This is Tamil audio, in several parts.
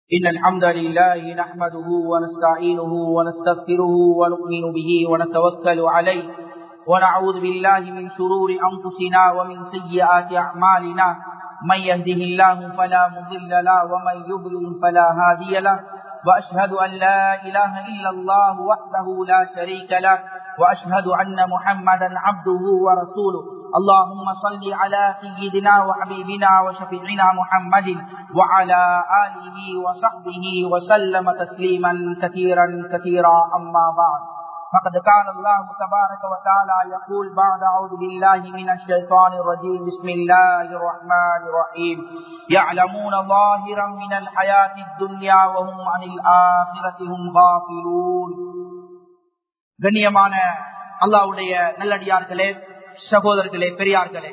إن الحمد لله نحمده ونستعينه ونستغفره ونؤمن به ونتوكل عليه ونعوذ بالله من شرور أنفسنا ومن سيئات أعمالنا من يهده الله فلا مضل له ومن يضلل فلا هادي له وأشهد أن لا إله إلا الله وحده لا شريك له وأشهد أن محمدا عبده ورسوله اللهم صل على سيدنا وحبيبنا وشفيعنا محمد وعلى آله وصحبه وسلم تسليما كثيرا كثيرا أما بعد فقد قال الله تبارك وتعالى يقول بعد أعوذ بالله من الشيطان الرجيم بسم الله الرحمن الرحيم يعلمون ظاهرا من الحياة الدنيا وهم عن الآخرة هم غافلون கண்ணியமான அல்லாவுடைய நல்லடியார்களே சகோதரர்களே பெரியார்களே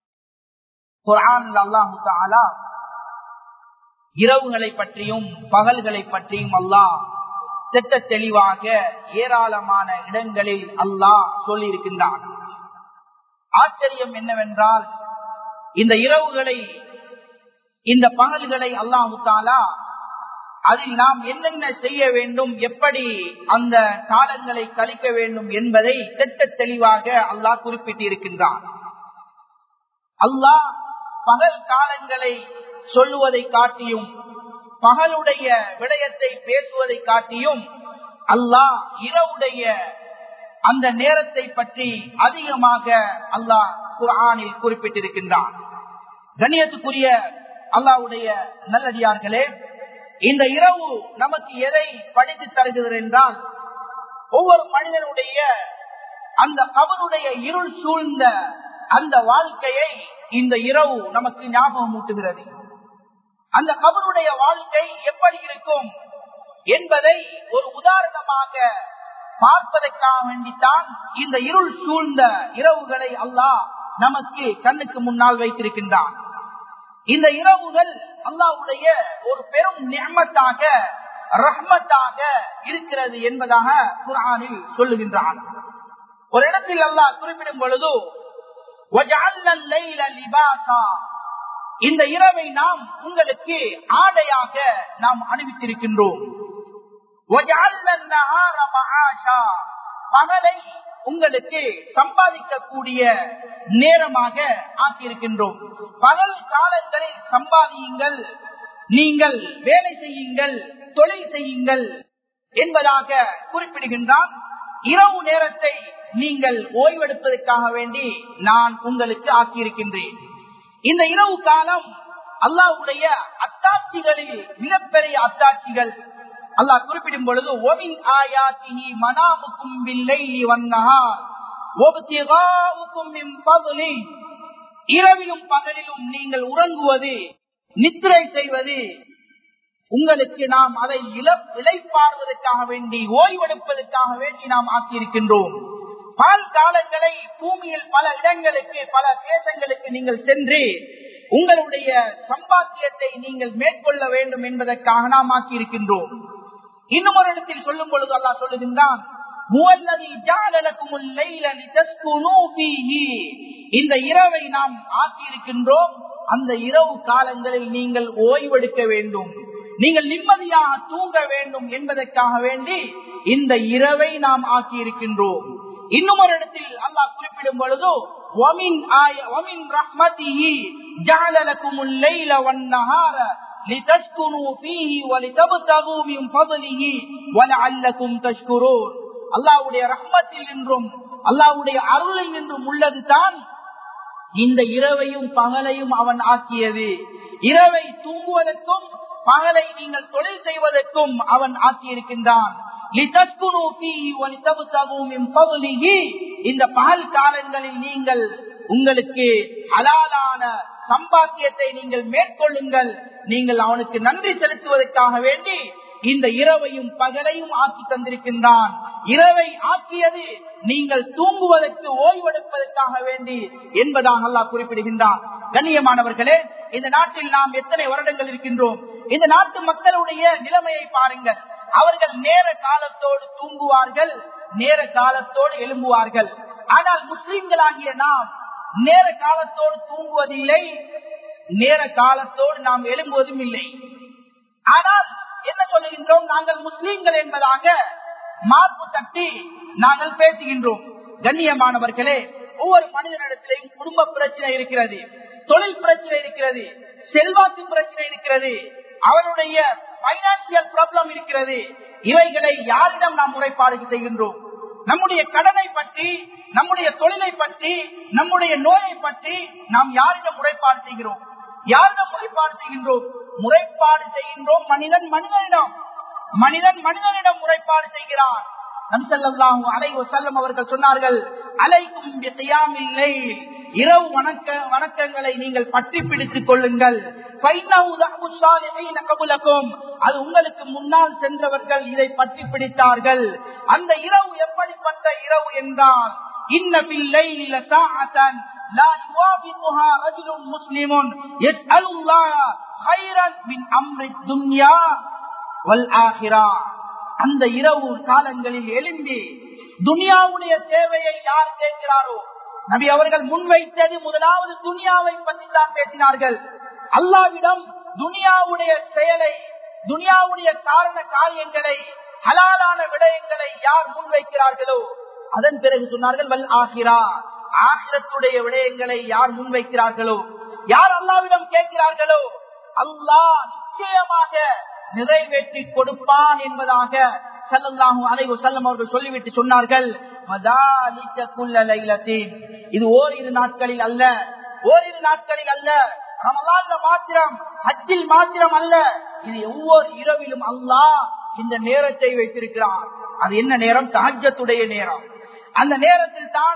குரான் அல்லாஹு தாலா இரவுகளை பற்றியும் பகல்களை பற்றியும் அல்லாஹ் திட்ட தெளிவாக ஏராளமான இடங்களில் அல்லாஹ் சொல்லியிருக்கின்றான் ஆச்சரியம் என்னவென்றால் இந்த இரவுகளை இந்த பகல்களை அல்லாஹு தாலா அதில் நாம் என்னென்ன செய்ய வேண்டும் எப்படி அந்த காலங்களை கழிக்க வேண்டும் என்பதை திட்ட தெளிவாக அல்லாஹ் குறிப்பிட்டிருக்கின்றான் அல்லாஹ் பகல் காலங்களை சொல்லுவதை காட்டியும் பகலுடைய விடயத்தை பேசுவதை காட்டியும் அல்லாஹ் இரவுடைய அந்த நேரத்தை பற்றி அதிகமாக அல்லாஹ் குரானில் குறிப்பிட்டிருக்கின்றான் கணியத்துக்குரிய அல்லாவுடைய நல்லடியார்களே இந்த இரவு நமக்கு எதை படித்து தருகிறது என்றால் ஒவ்வொரு மனிதனுடைய அந்த கவனுடைய இருள் சூழ்ந்த அந்த வாழ்க்கையை இந்த இரவு நமக்கு ஞாபகம் ஊட்டுகிறது அந்த கவனுடைய வாழ்க்கை எப்படி இருக்கும் என்பதை ஒரு உதாரணமாக பார்ப்பதற்காக வேண்டித்தான் இந்த இருள் சூழ்ந்த இரவுகளை அல்லாஹ் நமக்கு கண்ணுக்கு முன்னால் வைத்திருக்கின்றான் இந்த இரவுகள் அல்லாவுடைய ஒரு பெரும் நியமத்தாக ரஹ்மத்தாக இருக்கிறது என்பதாக குரானில் சொல்லுகின்றான் ஒரு இடத்தில் அல்லாஹ் குறிப்பிடும் பொழுது இந்த இரவை நாம் உங்களுக்கு ஆடையாக நாம் அணிவித்திருக்கின்றோம் மகளை உங்களுக்கு சம்பாதிக்கக்கூடிய நேரமாக ஆக்கியிருக்கின்றோம் பகல் காலங்களில் சம்பாதியுங்கள் நீங்கள் வேலை செய்யுங்கள் தொழில் செய்யுங்கள் என்பதாக குறிப்பிடுகின்றான் இரவு நேரத்தை நீங்கள் ஓய்வெடுப்பதற்காக வேண்டி நான் உங்களுக்கு ஆக்கியிருக்கின்றேன் இந்த இரவு காலம் அல்லாவுடைய அத்தாட்சிகளில் மிகப்பெரிய அத்தாட்சிகள் அல்லாஹ் குறிப்பிடும் பொழுது ஒமின் ஆயாத்தினி மனாமுக்கும் வில்லை வன்னஹார் இரவிலும் பகலிலும் நீங்கள் உறங்குவது நித்திரை செய்வது உங்களுக்கு நாம் அதை இலைப்பாடுவதற்காக வேண்டி ஓய்வெடுப்பதற்காக வேண்டி நாம் ஆக்கியிருக்கின்றோம் பால் காலங்களை பூமியில் பல இடங்களுக்கு பல தேசங்களுக்கு நீங்கள் சென்று உங்களுடைய சம்பாத்தியத்தை நீங்கள் மேற்கொள்ள வேண்டும் என்பதற்காக நாம் ஆக்கியிருக்கின்றோம் இன்னும் ஒரு இடத்தில் சொல்லும் பொழுது அல்லா சொல்லுகின்றான் இந்த இரவை நாம் ஆக்கியிருக்கின்றோம் அந்த இரவு காலங்களில் நீங்கள் ஓய்வெடுக்க வேண்டும் நீங்கள் நிம்மதியாக தூங்க வேண்டும் என்பதற்காக வேண்டி இந்த இரவை நாம் ஆக்கியிருக்கின்றோம் இன்னும் ஒரு இடத்தில் அல்லாஹ் குறிப்பிடும் பொழுது அல்லாவுடைய ரஹ்மத்தில் நின்றும் அல்லாவுடைய அருளில் நின்றும் உள்ளது தான் இந்த இரவையும் பகலையும் அவன் ஆக்கியது இரவை தூங்குவதற்கும் பகலை நீங்கள் தொழில் செய்வதற்கும் அவன் ஆக்கியிருக்கின்றான் இந்த பகல் காலங்களில் நீங்கள் உங்களுக்கு அலாலான சம்பாத்தியத்தை நீங்கள் மேற்கொள்ளுங்கள் நீங்கள் அவனுக்கு நன்றி செலுத்துவதற்காக வேண்டி இந்த இரவையும் பகலையும் ஆக்கி தந்திருக்கின்றான் இரவை ஆக்கியது நீங்கள் தூங்குவதற்கு ஓய்வெடுப்பதற்காக வேண்டி என்பதாக அல்லாஹ் குறிப்பிடுகின்றான் கண்ணியமானவர்களே இந்த நாட்டில் நாம் எத்தனை வருடங்கள் இருக்கின்றோம் இந்த நாட்டு மக்களுடைய நிலைமையை பாருங்கள் அவர்கள் நேர காலத்தோடு தூங்குவார்கள் நேர காலத்தோடு எழும்புவார்கள் ஆனால் முஸ்லிம்களாகிய நாம் நேர காலத்தோடு தூங்குவதில்லை நேர காலத்தோடு நாம் எழும்புவதும் இல்லை ஆனால் கொள்கின்றோம் நாங்கள் முஸ்லீம்கள் என்பதாக மார்பு தட்டி நாங்கள் பேசுகின்றோம் கண்ணியமானவர்களே ஒவ்வொரு மனிதனிடத்திலையும் குடும்ப பிரச்சனை இருக்கிறது தொழில் பிரச்சனை இருக்கிறது செல்வாக்கு பிரச்சனை இருக்கிறது அவருடைய பைனான்சியல் ப்ராப்ளம் இருக்கிறது இவைகளை யாரிடம் நாம் முறைப்பாடு செய்கின்றோம் நம்முடைய கடனை பற்றி நம்முடைய தொழிலை பற்றி நம்முடைய நோயை பற்றி நாம் யாரிடம் முறைப்பாடு செய்கிறோம் யாரிடம் முறைப்பாடு செய்கின்றோம் முறைப்பாடு செய்கின்றோம் மனிதன் மனிதனிடம் மனிதன் மனிதனிடம் முறைப்பாடு செய்கிறான் நம்சல்லாஹு அலை வசல்லம் அவர்கள் சொன்னார்கள் அலைக்கும் இல்லை இரவு வணக்க வணக்கங்களை நீங்கள் பற்றி பிடித்துக் கொள்ளுங்கள் அது உங்களுக்கு முன்னால் சென்றவர்கள் இதை பற்றி பிடித்தார்கள் அந்த இரவு எப்படிப்பட்ட இரவு என்றால் இன்ன பிள்ளை لا يوافقها رجل مسلم يسأل الله خيرا من أمر الدنيا والآخرة அந்த இரவு காலங்களில் எழும்பி துனியாவுடைய தேவையை யார் கேட்கிறாரோ நபி அவர்கள் முன்வைத்தது முதலாவது துனியாவை பற்றி தான் பேசினார்கள் அல்லாவிடம் துனியாவுடைய செயலை துனியாவுடைய காரண காரியங்களை ஹலாலான விடயங்களை யார் முன்வைக்கிறார்களோ அதன் பிறகு சொன்னார்கள் வல் ஆகிறா ஆகிரத்துடைய விடயங்களை யார் முன்வைக்கிறார்களோ யார் அல்லாவிடம் கேட்கிறார்களோ அல்லாஹ் நிச்சயமாக நிறைவேற்றி கொடுப்பான் என்பதாக சல்லல்லாஹு அலைஹி வஸல்லம் அவர்கள் சொல்லிவிட்டு சொன்னார்கள் மதாலிக குல்ல லைலத்தின் இது ஓரிரு நாட்களில் அல்ல ஓரிரு நாட்களில் அல்ல ரமலான்ல மாத்திரம் ஹஜ்ஜில் மாத்திரம் அல்ல இது ஒவ்வொரு இரவிலும் அல்லாஹ் இந்த நேரத்தை வைத்திருக்கிறார் அது என்ன நேரம் தாஜத்துடைய நேரம் அந்த நேரத்தில் தான்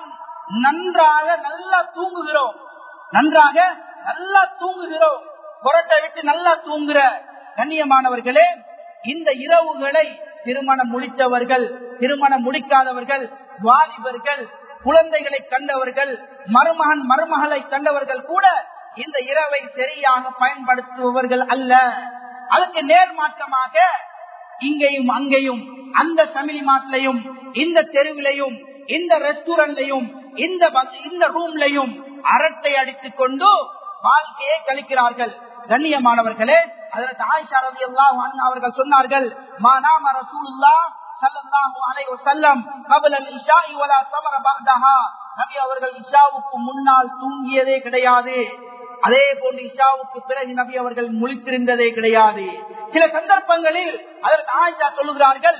நன்றாக நல்லா தூங்குகிறோம் நன்றாக நல்லா தூங்குகிறோம் புரட்டை விட்டு நல்லா தூங்குற கண்ணியமானவர்களே இந்த இரவுகளை திருமணம் முடித்தவர்கள் திருமணம் முடிக்காதவர்கள் வாலிபர்கள் குழந்தைகளை கண்டவர்கள் மருமகன் மருமகளை கண்டவர்கள் கூட இந்த இரவை சரியாக பயன்படுத்துபவர்கள் அல்ல அதுக்கு நேர்மாற்றமாக இங்கேயும் அங்கேயும் அந்த சமிலி மாட்டிலையும் இந்த தெருவிலையும் இந்த ரெஸ்டாரண்ட்லையும் இந்த இந்த ரூம்லையும் அரட்டை அடித்துக் கொண்டு வாழ்க்கையை கழிக்கிறார்கள் கண்ணியமானவர்களே அதற்கு ஆயிஷா ரவி எல்லாம் அவர்கள் சொன்னார்கள் மானாம ரசூலுல்லா சல்லல்லாஹு அலைஹி வஸல்லம் قبل العشاء ولا صبر بعدها நபி அவர்கள் இஷாவுக்கு முன்னால் தூங்கியதே கிடையாது அதே போன்று இஷாவுக்கு பிறகு நபி அவர்கள் முழித்திருந்ததே கிடையாது சில சந்தர்ப்பங்களில் அதற்கு ஆயிஷா சொல்லுகிறார்கள்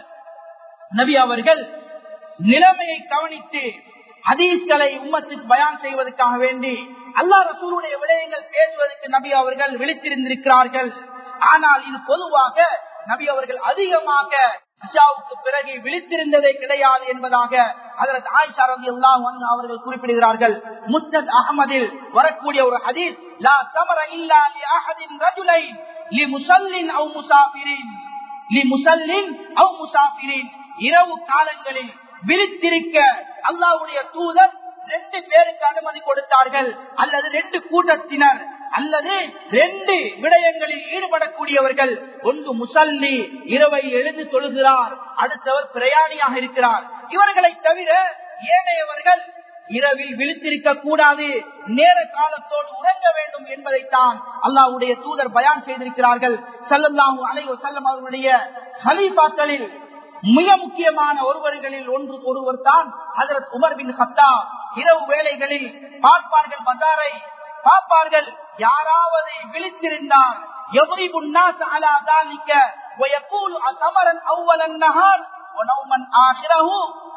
நபி அவர்கள் நிலைமையை கவனித்து ஹதீஸ்களை உம்மத்துக்கு பயான் செய்வதற்காக வேண்டி அல்லா ரசூலுடைய விடயங்கள் பேசுவதற்கு நபி அவர்கள் விழித்திருந்திருக்கிறார்கள் ஆனால் இது பொதுவாக நபி அவர்கள் அதிகமாக இஷாவுக்கு பிறகு விழித்திருந்ததே கிடையாது என்பதாக அதற்கு ஆயிஷா ரவி எல்லாம் அவர்கள் குறிப்பிடுகிறார்கள் முத்தத் அகமதில் வரக்கூடிய ஒரு ஹதீஸ் லா சமர இல்லா லி அஹதின் ரஜுலைன் லி முசல்லின் அவ் முசாஃபிரின் லி முசல்லின் அவ் முசாஃபிரின் இரவு காலங்களில் விழித்திருக்க அல்லாவுடைய தூதர் ரெண்டு பேருக்கு அனுமதி கொடுத்தார்கள் அல்லது ரெண்டு கூட்டத்தினர் அல்லது ரெண்டு விடயங்களில் ஈடுபடக்கூடியவர்கள் ஒன்று முசல்லி இரவை எழுந்து தொழுகிறார் அடுத்தவர் பிரயாணியாக இருக்கிறார் இவர்களை தவிர ஏனையவர்கள் இரவில் விழித்திருக்க கூடாது நேர காலத்தோடு உறங்க வேண்டும் என்பதைத்தான் அல்லாவுடைய தூதர் பயான் செய்திருக்கிறார்கள் சல்லல்லாஹு அலைவ செல்லம் அவர்களுடைய ஹலீஃபாக்களில் மிக முக்கியமான ஒருவர்களில் ஒன்று ஒருவர் தான் ஹசரத் உமர் பின் ஹத்தா இரவு வேளைகளில் பார்ப்பார்கள் பசாரை பார்ப்பார்கள் யாராவது விழித்திருந்தால் எவரி முன்னாச அலா தாலிக்க ويقول أسمرا أول النهار ونوما آخره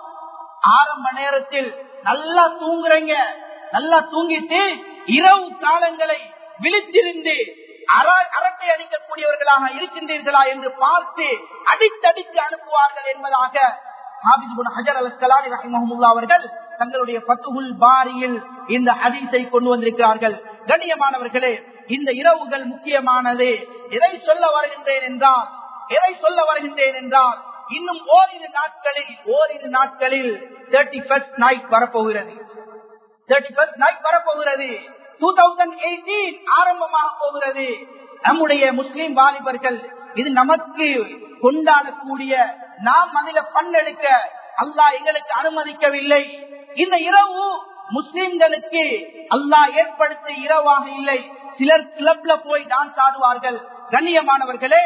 ஆரம்ப நேரத்தில் நல்லா தூங்குறீங்க நல்லா தூங்கிட்டு இரவு காலங்களை விழித்திருந்து அரட்டை அடிக்கக்கூடியவர்களாக இருக்கின்றீர்களா என்று பார்த்து அடித்தடித்து அனுப்புவார்கள் என்பதாக அவர்கள் தங்களுடைய பத்துகுல் பாரியில் இந்த ஹதீஸை கொண்டு வந்திருக்கிறார்கள் கண்ணியமானவர்களே இந்த இரவுகள் முக்கியமானது எதை சொல்ல வருகின்றேன் என்றால் எதை சொல்ல வருகின்றேன் என்றால் இன்னும் ஓரிரு நாட்களில் ஓரிரு நாட்களில் தேர்ட்டி ஃபர்ஸ்ட் நைட் வரப்போகிறது தேர்ட்டி ஃபர்ஸ்ட் நைட் வரப்போகிறது டூ தௌசண்ட் எயிட்டீன் ஆரம்பமாக போகிறது நம்முடைய முஸ்லிம் வாலிபர்கள் இது நமக்கு கொண்டாடக்கூடிய நாம் அதில பங்கெடுக்க அல்லாஹ் எங்களுக்கு அனுமதிக்கவில்லை இந்த இரவு முஸ்லிம்களுக்கு அல்லாஹ் ஏற்படுத்திய இரவாக இல்லை சிலர் கிளப்ல போய் டான்ஸ் ஆடுவார்கள் கண்ணியமானவர்களே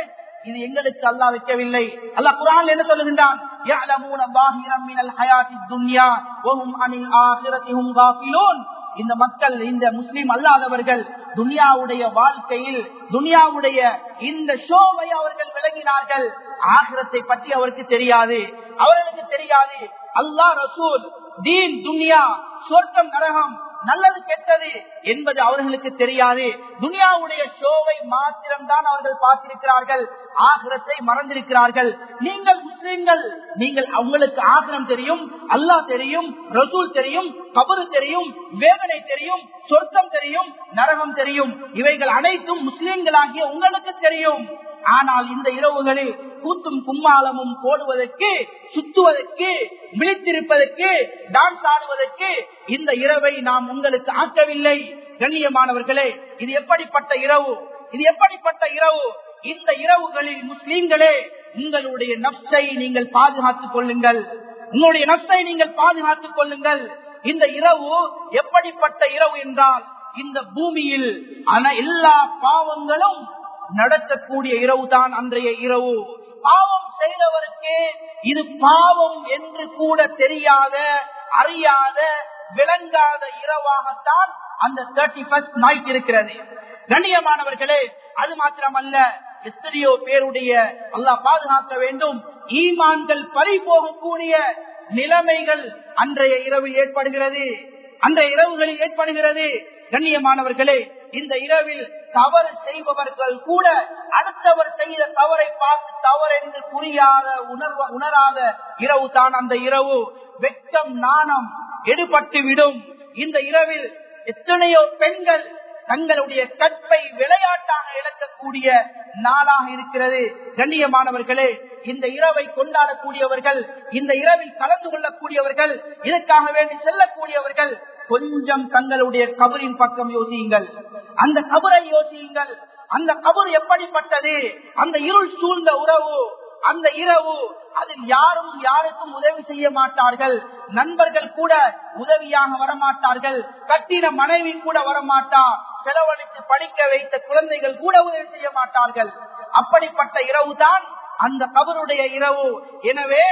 இது எங்களுக்கு அல்லாஹ் வைக்கவில்லை அல்லாஹ் குரான் என்ன சொல்லுகின்றான் يَعْلَمُونَ ظَاهِرًا مِنَ الْحَيَاةِ الدُّنْيَا وَهُمْ عَنِ الْآخِرَةِ هُمْ غَافِلُونَ இந்த மக்கள் இந்த முஸ்லிம் அல்லாதவர்கள் துனியாவுடைய வாழ்க்கையில் துனியாவுடைய இந்த ஷோவை அவர்கள் விளங்கினார்கள் ஆகிரத்தை பற்றி அவருக்கு தெரியாது அவர்களுக்கு தெரியாது அல்லாஹ் ரசூல் தீன் துனியா சொர்க்கம் நரகம் நல்லது கெட்டது என்பது அவர்களுக்கு தெரியாது துனியாவுடைய ஷோவை மாத்திரம்தான் அவர்கள் பார்த்திருக்கிறார்கள் ஆகிரத்தை மறந்திருக்கிறார்கள் நீங்கள் முஸ்லிம்கள் நீங்கள் அவங்களுக்கு ஆகிரம் தெரியும் அல்லாஹ் தெரியும் ரசூல் தெரியும் கபரு தெரியும் வேதனை தெரியும் சொர்க்கம் தெரியும் நரகம் தெரியும் இவைகள் அனைத்தும் முஸ்லிம்களாகிய உங்களுக்கு தெரியும் ஆனால் இந்த இரவுகளில் கூத்தும் கும்மாளமும் போடுவதற்கு சுத்துவதற்கு விழித்திருப்பதற்கு டான்ஸ் ஆடுவதற்கு இந்த இரவை நாம் உங்களுக்கு ஆக்கவில்லை கண்ணியமானவர்களே இது எப்படிப்பட்ட இரவு இது எப்படிப்பட்ட இரவு இந்த இரவுகளில் முஸ்லீம்களே உங்களுடைய நப்சை நீங்கள் பாதுகாத்துக் கொள்ளுங்கள் உங்களுடைய நப்சை நீங்கள் பாதுகாத்துக் கொள்ளுங்கள் இந்த இரவு எப்படிப்பட்ட இரவு என்றால் இந்த பூமியில் ஆன எல்லா பாவங்களும் நடக்கக்கூடிய இரவு தான் அன்றைய இரவு பாவம் செய்தவருக்கு இது பாவம் என்று கூட தெரியாத அறியாத விளங்காத இரவாகத்தான் அந்த தேர்ட்டி ஃபர்ஸ்ட் நைட் இருக்கிறது கண்ணியமானவர்களே அது மாத்திரமல்ல எத்தனையோ பேருடைய அல்லாஹ் பாதுகாக்க வேண்டும் ஈமான்கள் பறி போகக்கூடிய நிலைமைகள் அன்றைய இரவில் ஏற்படுகிறது அன்றைய இரவுகளில் ஏற்படுகிறது கண்ணியமானவர்களே இந்த இரவில் தவறு செய்பவர்கள் கூட அடுத்தவர் செய்த தவறை பார்த்து தவறு என்று புரியாத உணர்வ உணராத இரவு தான் அந்த இரவு வெட்கம் நாணம் எடுபட்டு விடும் இந்த இரவில் எத்தனையோ பெண்கள் தங்களுடைய கற்பை விளையாட்டாக இழக்கக்கூடிய நாளாக இருக்கிறது கண்ணியமானவர்களே இந்த இரவை கொண்டாடக்கூடியவர்கள் இந்த இரவில் கலந்து கொள்ளக்கூடியவர்கள் இதற்காக வேண்டி செல்லக்கூடியவர்கள் கொஞ்சம் தங்களுடைய கபரின் பக்கம் யோசியுங்கள் அந்த கபரை யோசியுங்கள் அந்த கபர் எப்படிப்பட்டது அந்த இருள் சூழ்ந்த உறவு அந்த இரவு அதில் யாரும் யாருக்கும் உதவி செய்ய மாட்டார்கள் நண்பர்கள் கூட உதவியாக வரமாட்டார்கள் கட்டின மனைவி கூட வரமாட்டார் செலவழித்து படிக்க வைத்த குழந்தைகள் கூட உதவி செய்ய மாட்டார்கள் அப்படிப்பட்ட இரவு தான் அந்த கபருடைய இரவு எனவே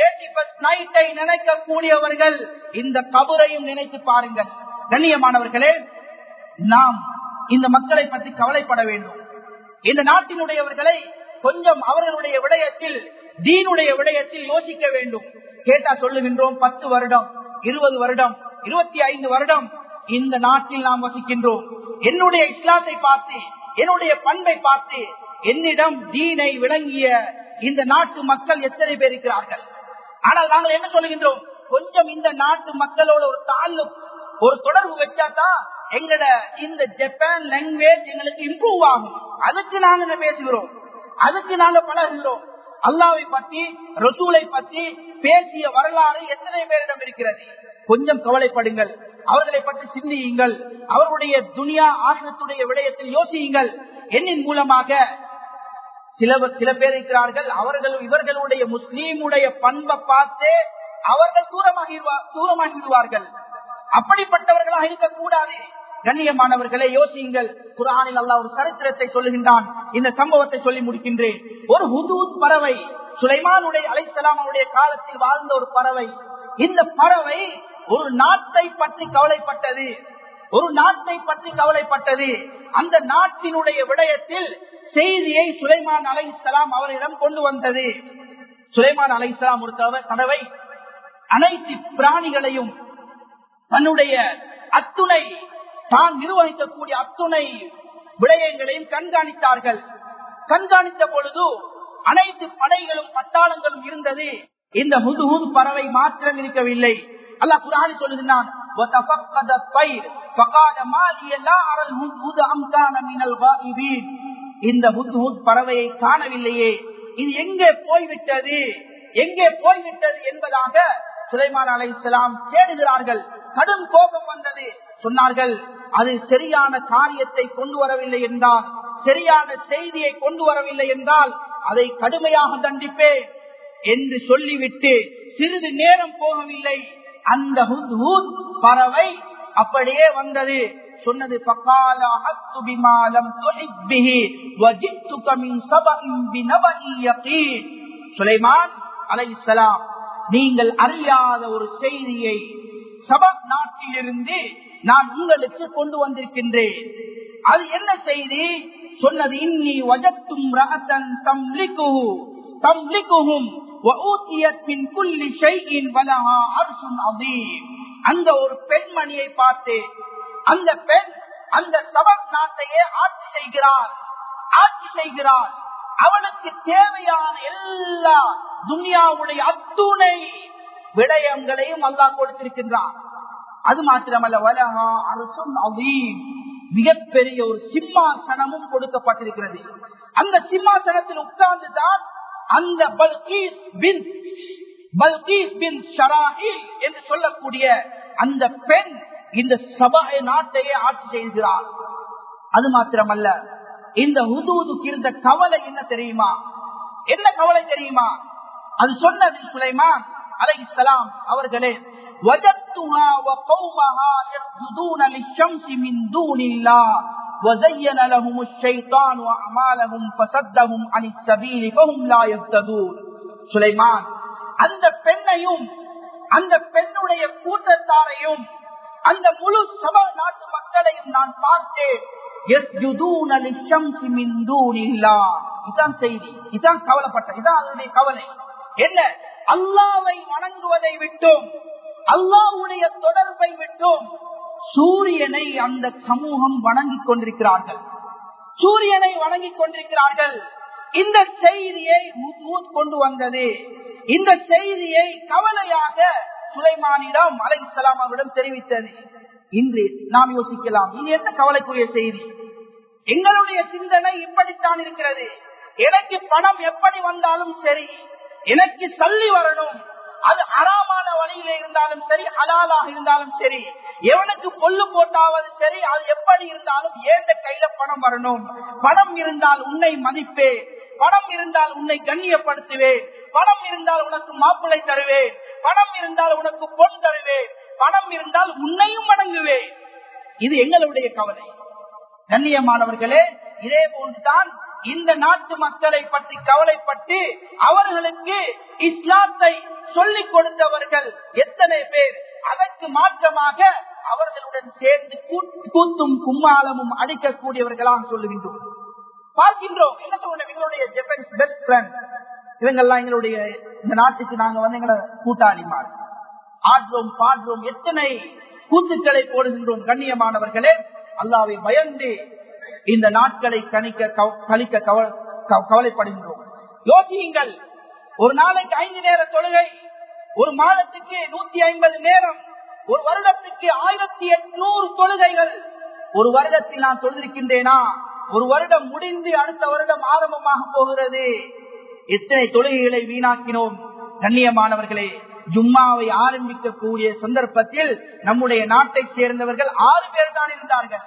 நைட்டை நினைக்கக்கூடியவர்கள் இந்த கபரையும் நினைத்து பாருங்கள் கண்ணியமானவர்களே நாம் இந்த மக்களை பற்றி கவலைப்பட வேண்டும் இந்த நாட்டினுடையவர்களை கொஞ்சம் அவர்களுடைய விடயத்தில் தீனுடைய விடயத்தில் யோசிக்க வேண்டும் கேட்டா சொல்லுகின்றோம் பத்து வருடம் இருபது வருடம் இருபத்தி ஐந்து வருடம் இந்த நாட்டில் நாம் வசிக்கின்றோம் என்னுடைய இஸ்லாத்தை பார்த்து என்னுடைய பண்பை பார்த்து என்னிடம் தீனை விளங்கிய இந்த நாட்டு மக்கள் எத்தனை பேர் இருக்கிறார்கள் ஆனால் நாங்கள் என்ன சொல்லுகின்றோம் கொஞ்சம் இந்த நாட்டு மக்களோட ஒரு தாழ்வு ஒரு தொடர்பு வச்சாதான் எங்கட இந்த ஜப்பான் லாங்குவேஜ் எங்களுக்கு இம்ப்ரூவ் ஆகும் அதுக்கு நாங்க என்ன பேசுகிறோம் அதுக்கு நாங்க பழகுகிறோம் அல்லாவை பத்தி ரசூலை பத்தி பேசிய வரலாறு எத்தனை பேரிடம் இருக்கிறது கொஞ்சம் கவலைப்படுங்கள் அவர்களை பற்றி சிந்தியுங்கள் அவர்களுடைய துனியா ஆசிரத்துடைய விடயத்தில் யோசியுங்கள் என்னின் மூலமாக சில சில பேர் இருக்கிறார்கள் அவர்கள் இவர்களுடைய முஸ்லீமுடைய பண்பை பார்த்து அவர்கள் தூரமாகி தூரமாகிடுவார்கள் அப்படிப்பட்டவர்களாக இருக்கக்கூடாது கண்ணியமானவர்களை யோசியுங்கள் குரானில் அல்லா ஒரு சரித்திரத்தை சொல்லுகின்றான் இந்த சம்பவத்தை சொல்லி முடிக்கின்றேன் ஒரு ஹுதூத் பறவை சுலைமானுடைய அலைசலாம் அவருடைய காலத்தில் வாழ்ந்த ஒரு பறவை இந்த பறவை ஒரு நாட்டை பற்றி கவலைப்பட்டது ஒரு நாட்டை பற்றி கவலைப்பட்டது அந்த நாட்டினுடைய விடயத்தில் செய்தியை சுலைமான் அலை இஸ்லாம் அவரிடம் கொண்டு வந்தது சுலைமான் அலை இஸ்லாம் ஒரு தடவை அனைத்து பிராணிகளையும் தன்னுடைய அத்துணை தான் நிர்வகிக்கக்கூடிய அத்துணை விடயங்களையும் கண்காணித்தார்கள் கண்காணித்த பொழுது அனைத்து படைகளும் பட்டாளங்களும் இருந்தது இந்த முதுகுது பறவை மாத்திரம் இருக்கவில்லை அல்ல குரானி சொல்லுகிறான் இந்த பறவையை காணவில்லையே இது எங்கே போய்விட்டது எங்கே போய்விட்டது என்பதாக சுலைமான் அலை இஸ்லாம் தேடுகிறார்கள் கடும் கோபம் வந்தது சொன்னார்கள் அது சரியான காரியத்தை கொண்டு வரவில்லை என்றால் சரியான செய்தியை கொண்டு வரவில்லை என்றால் அதை கடுமையாக தண்டிப்பேன் என்று சொல்லிவிட்டு சிறிது நேரம் போகவில்லை அந்த பறவை அப்படியே வந்தது சொன்னது فقال احط بما لم تحط به وجئتك من سبأ بنبأ يقين சுலைமான் அலைஹிஸ்ஸலாம் நீங்கள் அறியாத ஒரு செய்தியை சபா நாட்டிலிருந்து நான் உங்களுக்கு கொண்டு வந்திருக்கின்றேன் அது என்ன செய்தி சொன்னது இன்னி வஜத்தும் ரகத்தன் தம்லிக்குஹு தம்லிக்குஹும் وَأُوتِيَتْ مِنْ كُلِّ شَيْءٍ وَلَهَا عَرْشٌ عَظِيمٌ அந்த ஒரு பெண்மணியை பார்த்து அந்த பெண் அந்த சபக் நாட்டையே ஆட்சி செய்கிறாள் ஆட்சி செய்கிறாள் அவளுக்கு தேவையான எல்லா துனியாவுடைய அத்துணை விடயங்களையும் அல்லாஹ் கொடுத்திருக்கின்றான் அது மாத்திரமல்ல வலஹா அரசும் அவீம் மிகப்பெரிய ஒரு சிம்மாசனமும் கொடுக்கப்பட்டிருக்கிறது அந்த சிம்மாசனத்தில் உட்கார்ந்துதான் அந்த பல்கீஸ் பின் பல்கீஸ் பின் ஷராஹில் என்று சொல்லக்கூடிய அந்த பெண் இந்த சபை நாட்டையே ஆட்சி செய்கிறாள் அது மாத்திரமல்ல இந்த ஹுதூதுக்கு இருந்த கவலை என்ன தெரியுமா என்ன கவலை தெரியுமா அது சொன்னது சுலைமான் அலை இஸ்லாம் அவர்களே وجدتها وقومها يسجدون للشمس من دون الله وزين لهم الشيطان أعمالهم فصدهم عن السبيل فهم لا يهتدون சுலைமான் அந்த பெண்ணையும் அந்த பெண்ணுடைய கூட்டத்தாரையும் அந்த முழு சபா நாட்டு மக்களையும் நான் பார்த்தேன் இதான் செய்தி இதான் கவலைப்பட்ட இதான் அதனுடைய கவலை என்ன அல்லாவை வணங்குவதை விட்டும் அல்லாவுடைய தொடர்பை விட்டும் சூரியனை அந்த சமூகம் வணங்கிக் கொண்டிருக்கிறார்கள் சூரியனை வணங்கிக் கொண்டிருக்கிறார்கள் இந்த செய்தியை கொண்டு வந்தது இந்த செய்தியை கவலையாக சுலைமானிடம் அலை இஸ்லாம் அவரிடம் தெரிவித்தது இன்று நாம் யோசிக்கலாம் இது என்ன கவலைக்குரிய செய்தி எங்களுடைய சிந்தனை இப்படித்தான் இருக்கிறது எனக்கு பணம் எப்படி வந்தாலும் சரி எனக்கு சல்லி வரணும் அது அறாமான வழியில இருந்தாலும் சரி அலாலாக இருந்தாலும் சரி எவனுக்கு பொல்லு போட்டாவது சரி அது எப்படி இருந்தாலும் ஏந்த கையில பணம் வரணும் பணம் இருந்தால் உன்னை மதிப்பே பணம் இருந்தால் உன்னை கண்ணியப்படுத்துவேன் பணம் இருந்தால் உனக்கு மாப்பிள்ளை தருவேன் பணம் இருந்தால் உனக்கு பொன் தருவேன் பணம் இருந்தால் உன்னையும் வணங்குவேன் இது எங்களுடைய கவலை கண்ணியமானவர்களே இதே போன்றுதான் இந்த நாட்டு மக்களை பற்றி கவலைப்பட்டு அவர்களுக்கு இஸ்லாத்தை சொல்லிக் கொடுத்தவர்கள் எத்தனை பேர் அதற்கு மாற்றமாக அவர்களுடன் சேர்ந்து கூத்தும் கும்மாளமும் அடிக்கக்கூடியவர்களாக சொல்லுகின்றோம் பார்க்கின்றோம் என்ன சொல்றோம் எங்களுடைய ஜப்பானிஸ் பெஸ்ட் ஃப்ரெண்ட் இவங்கெல்லாம் எங்களுடைய இந்த நாட்டுக்கு நாங்க வந்து எங்களை கூட்டாளிமார் ஆடுறோம் பாடுறோம் எத்தனை கூத்துக்களை போடுகின்றோம் கண்ணியமானவர்களே அல்லாவை பயந்து இந்த நாட்களை கணிக்க கழிக்க கவலைப்படுகின்றோம் யோசியுங்கள் ஒரு நாளைக்கு ஐந்து நேர தொழுகை ஒரு மாதத்துக்கு நூத்தி ஐம்பது நேரம் ஒரு வருடத்துக்கு ஆயிரத்தி எட்நூறு தொழுகைகள் ஒரு வருடத்தில் நான் தொழுதிருக்கின்றேனா ஒரு வருடம் முடிந்து அடுத்த வருடம் ஆரம்பமாக போகிறது எத்தனை தொழுகைகளை வீணாக்கினோம் கண்ணியமானவர்களே ஜும்மாவை ஆரம்பிக்கக்கூடிய சந்தர்ப்பத்தில் நம்முடைய நாட்டை சேர்ந்தவர்கள் ஆறு பேர் தான் இருந்தார்கள்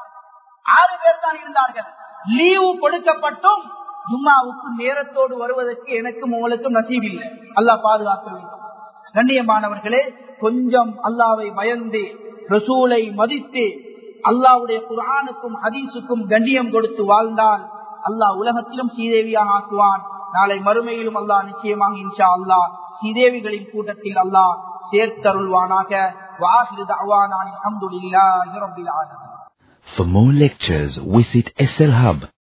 ஆறு பேர் தான் இருந்தார்கள் லீவு கொடுக்கப்பட்டும் ஜும்மாவுக்கு நேரத்தோடு வருவதற்கு எனக்கும் உங்களுக்கும் நசீப் இல்லை அல்லாஹ் பாதுகாக்க வேண்டும் கண்ணியமானவர்களே கொஞ்சம் அல்லாவை பயந்து ரசூலை மதித்து அல்லாவுடைய குரானுக்கும் ஹதீஸுக்கும் கண்ணியம் கொடுத்து வாழ்ந்தால் அல்லாஹ் உலகத்திலும் சீதேவியாக ஆக்குவான் நாளை மறுமையிலும் அல்லாஹ் நிச்சயமாக இன்ஷா அல்லாஹ் சீதேவிகளின் கூட்டத்தில் அல்லாஹ் சேர்த்தருள்வானாக வாஹிரு தஅவானான் அல்ஹம்துலில்லாஹி ரப்பில் ஆலமீன் For more lectures, visit SL Hub